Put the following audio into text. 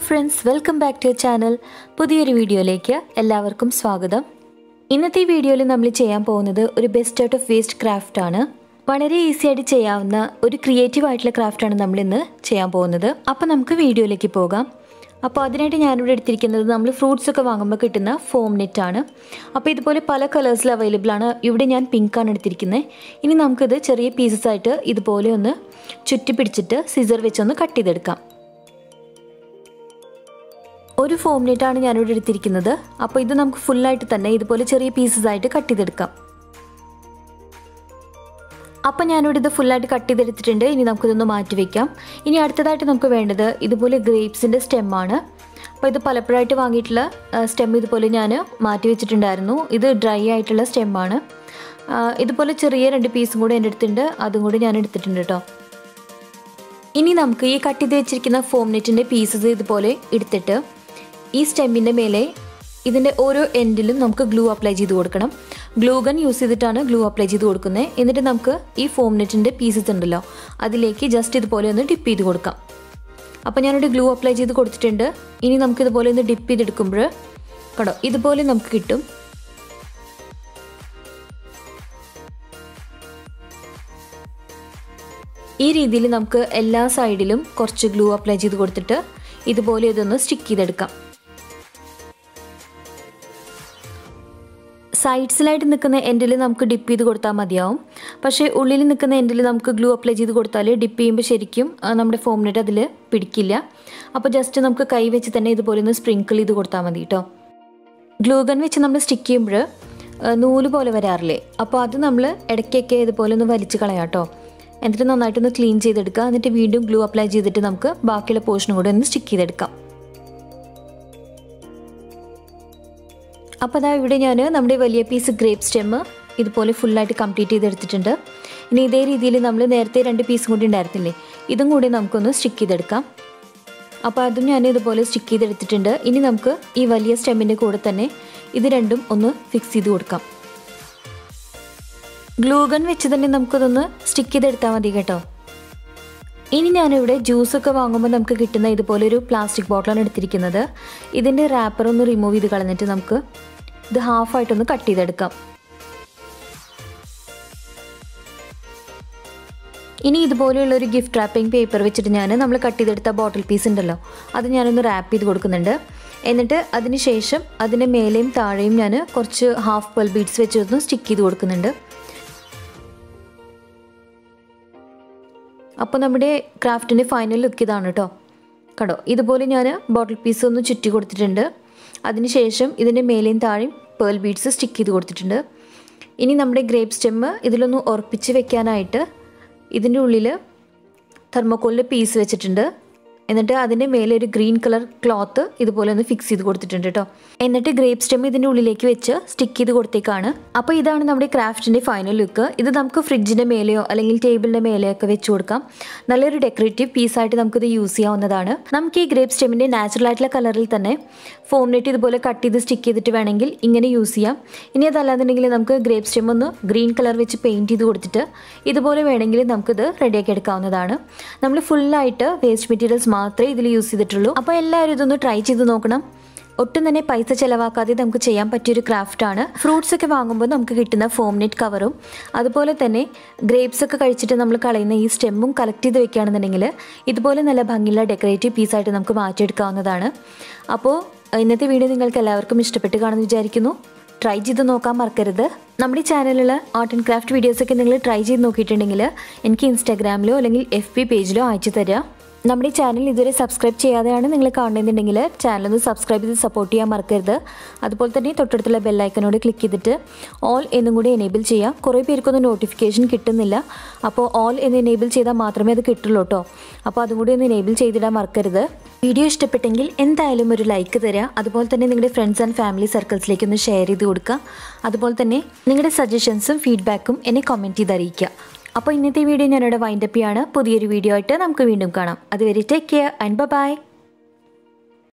friends welcome back to channel പുതിയൊരു വീഡിയോയിലേക്ക് എല്ലാവർക്കും സ്വാഗതം ഇന്നത്തെ ഈ വീഡിയോയിൽ നമ്മൾ ചെയ്യാൻ പോകുന്നത് ഒരു best out of waste craft ആണ് വളരെ ഈസി ആയിട്ട് ചെയ്യാവുന്ന ഒരു ക്രിയേറ്റീവ് ആയിട്ടുള്ള ക്രാഫ്റ്റാണ് നമ്മൾ ഇന്ന് ചെയ്യാൻ പോകുന്നത് അപ്പോൾ നമുക്ക് വീഡിയോയിലേക്ക് പോകാം അപ്പോൾ അതിനായിട്ട് ഞാനിവിടെ എടുത്തിരിക്കുന്നത് നമ്മൾ ഫ്രൂട്ട്സ് ഒക്കെ വാങ്ങുമ്പോൾ കിട്ടുന്ന ഫോം നെറ്റ് ആണ് അപ്പോൾ ഇതുപോലെ പല കളേഴ്സിൽ അവൈലബിൾ ആണ് ഇവിടെ ഞാൻ പിങ്ക് ആണ് എടുത്തിരിക്കുന്നത് ഇനി നമുക്കിത് ചെറിയ പീസസ് ആയിട്ട് ഇതുപോലെ ഒന്ന് ചുറ്റി പിടിച്ചിട്ട് സിസർ വെച്ചൊന്ന് കട്ട് ചെയ്തെടുക്കാം ഒരു ഫോം നെറ്റാണ് ഞാനിവിടെ എടുത്തിരിക്കുന്നത് അപ്പോൾ ഇത് നമുക്ക് ഫുള്ളായിട്ട് തന്നെ ഇതുപോലെ ചെറിയ പീസസ് ആയിട്ട് കട്ട് ചെയ്തെടുക്കാം അപ്പോൾ ഞാനിവിടെ ഇത് ഫുള്ളായിട്ട് കട്ട് ചെയ്തെടുത്തിട്ടുണ്ട് ഇനി നമുക്കിതൊന്ന് മാറ്റി വെക്കാം ഇനി അടുത്തതായിട്ട് നമുക്ക് വേണ്ടത് ഇതുപോലെ ഗ്രേപ്സിൻ്റെ സ്റ്റെമ്മാണ് അപ്പോൾ ഇത് പലപ്പോഴായിട്ട് വാങ്ങിയിട്ടുള്ള സ്റ്റെം ഇതുപോലെ ഞാൻ മാറ്റി വെച്ചിട്ടുണ്ടായിരുന്നു ഇത് ഡ്രൈ ആയിട്ടുള്ള സ്റ്റെമ്മാണ് ഇതുപോലെ ചെറിയ രണ്ട് പീസും കൂടെ എൻ്റെ അടുത്തുണ്ട് അതും കൂടി ഞാൻ എടുത്തിട്ടുണ്ട് കേട്ടോ ഇനി നമുക്ക് ഈ കട്ട് ചെയ്ത് വെച്ചിരിക്കുന്ന ഫോം നെറ്റിൻ്റെ പീസസ് ഇതുപോലെ എടുത്തിട്ട് ഈ സ്റ്റെമ്മിൻ്റെ മേലെ ഇതിൻ്റെ ഓരോ എൻഡിലും നമുക്ക് ഗ്ലൂ അപ്ലൈ ചെയ്ത് കൊടുക്കണം ഗ്ലൂ ഗൺ യൂസ് ചെയ്തിട്ടാണ് ഗ്ലൂ അപ്ലൈ ചെയ്ത് കൊടുക്കുന്നത് എന്നിട്ട് നമുക്ക് ഈ ഫോം നെറ്റിൻ്റെ പീസസ് ഉണ്ടല്ലോ അതിലേക്ക് ജസ്റ്റ് ഇതുപോലെ ഒന്ന് ഡിപ്പ് ചെയ്ത് കൊടുക്കാം അപ്പോൾ ഞാനിവിടെ ഗ്ലൂ അപ്ലൈ ചെയ്ത് കൊടുത്തിട്ടുണ്ട് ഇനി നമുക്ക് ഇതുപോലെ ഒന്ന് ഡിപ്പ് ചെയ്തെടുക്കുമ്പോൾ കടോ ഇതുപോലെ നമുക്ക് കിട്ടും ഈ രീതിയിൽ നമുക്ക് എല്ലാ സൈഡിലും കുറച്ച് ഗ്ലൂ അപ്ലൈ ചെയ്ത് കൊടുത്തിട്ട് ഇതുപോലെ ഇതൊന്ന് സ്റ്റിക്ക് ചെയ്തെടുക്കാം സൈഡ്സിലായിട്ട് നിൽക്കുന്ന എൻഡിൽ നമുക്ക് ഡിപ്പ് ചെയ്ത് കൊടുത്താൽ മതിയാവും പക്ഷേ ഉള്ളിൽ നിൽക്കുന്ന എൻഡിൽ നമുക്ക് ഗ്ലൂ അപ്ലൈ ചെയ്ത് കൊടുത്താൽ ഡിപ്പ് ചെയ്യുമ്പോൾ ശരിക്കും നമ്മുടെ ഫോമിനെറ്റ് അതിൽ പിടിക്കില്ല അപ്പോൾ ജസ്റ്റ് നമുക്ക് കൈ വെച്ച് തന്നെ ഇതുപോലെ ഒന്ന് സ്പ്രിങ്കിൾ ചെയ്ത് കൊടുത്താൽ മതി കേട്ടോ ഗ്ലൂ ഗൺ വെച്ച് നമ്മൾ സ്റ്റിക്ക് ചെയ്യുമ്പോൾ നൂല് പോലെ വരാറില്ലേ അപ്പോൾ അത് നമ്മൾ ഇടയ്ക്കൊക്കെ ഇതുപോലെ ഒന്ന് വലിച്ച് കളയാം കേട്ടോ എന്നിട്ട് നന്നായിട്ടൊന്ന് ക്ലീൻ ചെയ്തെടുക്കുക എന്നിട്ട് വീണ്ടും ഗ്ലൂ അപ്ലൈ ചെയ്തിട്ട് നമുക്ക് ബാക്കിയുള്ള പോർഷനും കൂടെ ഒന്ന് സ്റ്റിക്ക് ചെയ്തെടുക്കാം അപ്പോൾ അതാ ഇവിടെ ഞാൻ നമ്മുടെ വലിയ പീസ് ഗ്രേപ്പ് സ്റ്റെമ്മ് ഇതുപോലെ ഫുള്ളായിട്ട് കംപ്ലീറ്റ് ചെയ്തെടുത്തിട്ടുണ്ട് ഇനി ഇതേ രീതിയിൽ നമ്മൾ നേരത്തെ രണ്ട് പീസും കൂടി ഉണ്ടായിരുന്നില്ലേ ഇതും കൂടി നമുക്കൊന്ന് സ്റ്റിക്ക് ചെയ്തെടുക്കാം അപ്പോൾ അതും ഞാൻ ഇതുപോലെ സ്റ്റിക്ക് ചെയ്തെടുത്തിട്ടുണ്ട് ഇനി നമുക്ക് ഈ വലിയ സ്റ്റെമ്മിൻ്റെ കൂടെ തന്നെ ഇത് രണ്ടും ഒന്ന് ഫിക്സ് ചെയ്ത് കൊടുക്കാം ഗ്ലൂഗൺ വെച്ച് തന്നെ നമുക്കതൊന്ന് സ്റ്റിക്ക് ചെയ്തെടുത്താൽ മതി കേട്ടോ ഇനി ഞാനിവിടെ ജ്യൂസൊക്കെ വാങ്ങുമ്പോൾ നമുക്ക് കിട്ടുന്ന ഇതുപോലെ ഒരു പ്ലാസ്റ്റിക് ബോട്ടിലാണ് എടുത്തിരിക്കുന്നത് ഇതിൻ്റെ റാപ്പർ ഒന്ന് റിമൂവ് ചെയ്ത് കളഞ്ഞിട്ട് നമുക്ക് ഇത് ഹാഫായിട്ടൊന്ന് കട്ട് ചെയ്തെടുക്കാം ഇനി ഇതുപോലെയുള്ള ഒരു ഗിഫ്റ്റ് റാപ്പിംഗ് പേപ്പർ വെച്ചിട്ട് ഞാൻ നമ്മൾ കട്ട് ചെയ്തെടുത്ത ബോട്ടിൽ പീസ് ഉണ്ടല്ലോ അത് ഞാനൊന്ന് റാപ്പ് ചെയ്ത് കൊടുക്കുന്നുണ്ട് എന്നിട്ട് അതിന് ശേഷം അതിൻ്റെ മേലെയും താഴെയും ഞാൻ കുറച്ച് ഹാഫ് പെൽ ബീഡ്സ് വെച്ചൊന്ന് സ്റ്റിക്ക് ചെയ്ത് കൊടുക്കുന്നുണ്ട് അപ്പോൾ നമ്മുടെ ക്രാഫ്റ്റിൻ്റെ ഫൈനൽ ലുക്ക് ഇതാണ് കേട്ടോ കണ്ടോ ഇതുപോലെ ഞാൻ ബോട്ടിൽ പീസ് ഒന്ന് ചുറ്റി കൊടുത്തിട്ടുണ്ട് അതിനുശേഷം ഇതിൻ്റെ മേലെയും താഴെയും പേൾ ബീഡ്സ് സ്റ്റിക്ക് ചെയ്ത് കൊടുത്തിട്ടുണ്ട് ഇനി നമ്മുടെ ഗ്രേപ്പ് സ്റ്റെമ്മ് ഇതിലൊന്ന് ഉറപ്പിച്ച് വെക്കാനായിട്ട് ഇതിൻ്റെ ഉള്ളിൽ തെർമോക്കോളിൻ്റെ പീസ് വെച്ചിട്ടുണ്ട് എന്നിട്ട് അതിൻ്റെ മേലെ ഒരു ഗ്രീൻ കളർ ക്ലോത്ത് ഇതുപോലെ ഒന്ന് ഫിക്സ് ചെയ്ത് കൊടുത്തിട്ടുണ്ട് കേട്ടോ എന്നിട്ട് ഗ്രേപ്പ് സ്റ്റെം ഇതിൻ്റെ ഉള്ളിലേക്ക് വെച്ച് സ്റ്റിക്ക് ചെയ്ത് കൊടുത്തേക്കാണ് അപ്പോൾ ഇതാണ് നമ്മുടെ ക്രാഫ്റ്റിൻ്റെ ഫൈനൽ ലുക്ക് ഇത് നമുക്ക് ഫ്രിഡ്ജിൻ്റെ മേലെയോ അല്ലെങ്കിൽ ടേബിളിൻ്റെ മേലെയോ ഒക്കെ വെച്ച് കൊടുക്കാം നല്ലൊരു ഡെക്കറേറ്റീവ് പീസായിട്ട് നമുക്കിത് യൂസ് ചെയ്യാവുന്നതാണ് നമുക്ക് ഈ ഗ്രേപ്പ് സ്റ്റെമ്മിൻ്റെ നാച്ചുറൽ ആയിട്ടുള്ള കളറിൽ തന്നെ ഫോം നെറ്റ് ഇതുപോലെ കട്ട് ചെയ്ത് സ്റ്റിക്ക് ചെയ്തിട്ട് വേണമെങ്കിൽ ഇങ്ങനെ യൂസ് ചെയ്യാം ഇനി അതല്ലാന്നുണ്ടെങ്കിൽ നമുക്ക് ഗ്രേപ്പ് സ്റ്റെം ഒന്ന് ഗ്രീൻ കളർ വെച്ച് പെയിൻറ്റ് ചെയ്ത് കൊടുത്തിട്ട് ഇതുപോലെ വേണമെങ്കിൽ നമുക്കിത് റെഡിയാക്കി എടുക്കാവുന്നതാണ് നമ്മൾ ഫുള്ളായിട്ട് വേസ്റ്റ് മെറ്റീരിയൽസ് മാത്രമേ ഇതിൽ യൂസ് ചെയ്തിട്ടുള്ളൂ അപ്പോൾ എല്ലാവരും ഇതൊന്ന് ട്രൈ ചെയ്ത് നോക്കണം ഒട്ടും തന്നെ പൈസ ചിലവാക്കാതെ നമുക്ക് ചെയ്യാൻ പറ്റിയൊരു ക്രാഫ്റ്റാണ് ഫ്രൂട്ട്സ് ഒക്കെ വാങ്ങുമ്പോൾ നമുക്ക് കിട്ടുന്ന ഫോം നെറ്റ് കവറും അതുപോലെ തന്നെ ഗ്രേപ്സ് ഒക്കെ കഴിച്ചിട്ട് നമ്മൾ കളയുന്ന ഈ സ്റ്റെമ്മും കളക്ട് ചെയ്ത് വെക്കുകയാണെന്നുണ്ടെങ്കിൽ ഇതുപോലെ നല്ല ഭംഗിയുള്ള ഡെക്കറേറ്റീവ് പീസായിട്ട് നമുക്ക് മാറ്റിയെടുക്കാവുന്നതാണ് അപ്പോൾ ഇന്നത്തെ വീഡിയോ നിങ്ങൾക്ക് എല്ലാവർക്കും ഇഷ്ടപ്പെട്ട് കാണുമെന്ന് വിചാരിക്കുന്നു ട്രൈ ചെയ്ത് നോക്കാൻ മറക്കരുത് നമ്മുടെ ഈ ചാനലിലുള്ള ആർട്ട് ആൻഡ് ക്രാഫ്റ്റ് വീഡിയോസൊക്കെ നിങ്ങൾ ട്രൈ ചെയ്ത് നോക്കിയിട്ടുണ്ടെങ്കിൽ എനിക്ക് ഇൻസ്റ്റാഗ്രാമിലോ അല്ലെങ്കിൽ എഫ് ബി പേജിലോ അയച്ചു തരാം നമ്മുടെ ഈ ചാനൽ ഇതുവരെ സബ്സ്ക്രൈബ് ചെയ്യാതെയാണ് നിങ്ങൾ കാണുന്നുണ്ടെങ്കിൽ ചാനൽ ഒന്ന് സബ്സ്ക്രൈബ് ചെയ്ത് സപ്പോർട്ട് ചെയ്യാൻ മറക്കരുത് അതുപോലെ തന്നെ തൊട്ടടുത്തുള്ള ബെല്ലൈക്കനോട് ക്ലിക്ക് ചെയ്തിട്ട് ഓൾ എന്നും കൂടി എനേബിൾ ചെയ്യാം കുറേ പേർക്കൊന്നും നോട്ടിഫിക്കേഷൻ കിട്ടുന്നില്ല അപ്പോൾ ഓൾ എന്ന് എനേബിൾ ചെയ്താൽ മാത്രമേ അത് കിട്ടുള്ളൂ കേട്ടോ അപ്പോൾ അതും കൂടി ഒന്ന് എനേബിൾ ചെയ്തിടാൻ മറക്കരുത് വീഡിയോ ഇഷ്ടപ്പെട്ടെങ്കിൽ എന്തായാലും ഒരു ലൈക്ക് തരിക അതുപോലെ തന്നെ നിങ്ങളുടെ ഫ്രണ്ട്സ് ആൻഡ് ഫാമിലി സർക്കിൾസിലേക്ക് ഒന്ന് ഷെയർ ചെയ്ത് കൊടുക്കുക അതുപോലെ തന്നെ നിങ്ങളുടെ സജഷൻസും ഫീഡ്ബാക്കും എന്നെ കമൻറ്റ് ചെയ്ത് അറിയിക്കുക അപ്പോൾ ഇന്നത്തെ വീഡിയോ ഞാനിവിടെ വൈൻഡപ്പ് ചെയ്യാണ് പുതിയൊരു വീഡിയോ ആയിട്ട് നമുക്ക് വീണ്ടും കാണാം അതുവരെ ടേക്ക് കെയർ ആൻഡ് ബൈ